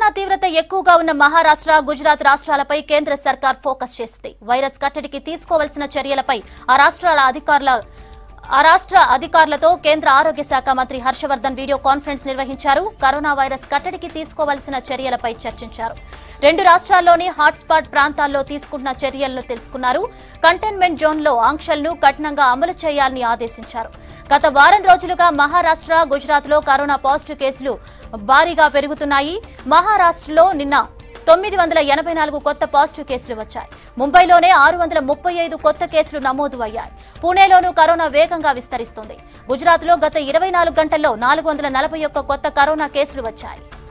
corona తీవ్రత ఎక్కువగా ఉన్న మహారాష్ట్ర గుజరాత్ రాష్ట్రాలపై కేంద్ర సర్కార్ ఫోకస్ చేసింది వైరస్ కట్టడికి తీసుకోవాల్సిన చర్యలపై ఆ రాష్ట్రాల అధికారుల ఆ రాష్ట్ర అధికారులతో కేంద్ర ఆరోగ్య శాఖ మంత్రి హర్షవర్ధన్ వీడియో కాన్ఫరెన్స్ నిర్వహించారు కరోనా వైరస్ కట్టడికి తీసుకోవాల్సిన చర్యలపై చర్చించారు రెండు రాష్ట్రాల్లోని హాట్స్పాట్ ప్రాంతాల్లో తీసుకుంటున్న చర్యలను తెలుసుకున్నారు కంటైన్మెంట్ జోన్లో ఆంక్షలను కఠినంగా అమలు చేయాలని ఆదేశించారు గత వారం రోజులుగా మహారాష్ట్ర గుజరాత్లో కరోనా పాజిటివ్ కేసులు భారీగా పెరుగుతున్నాయి మహారాష్ట్రలో నిన్న తొమ్మిది వందల ఎనభై నాలుగు కొత్త పాజిటివ్ కేసులు వచ్చాయి ముంబైలోనే ఆరు వందల ముప్పై ఐదు కొత్త కేసులు నమోదు అయ్యాయి పూణేలోనూ కరోనా వేగంగా విస్తరిస్తుంది గుజరాత్లో గత ఇరవై నాలుగు గంటల్లో నాలుగు వందల నలభై ఒక్క కొత్త కరోనా కేసులు వచ్చాయి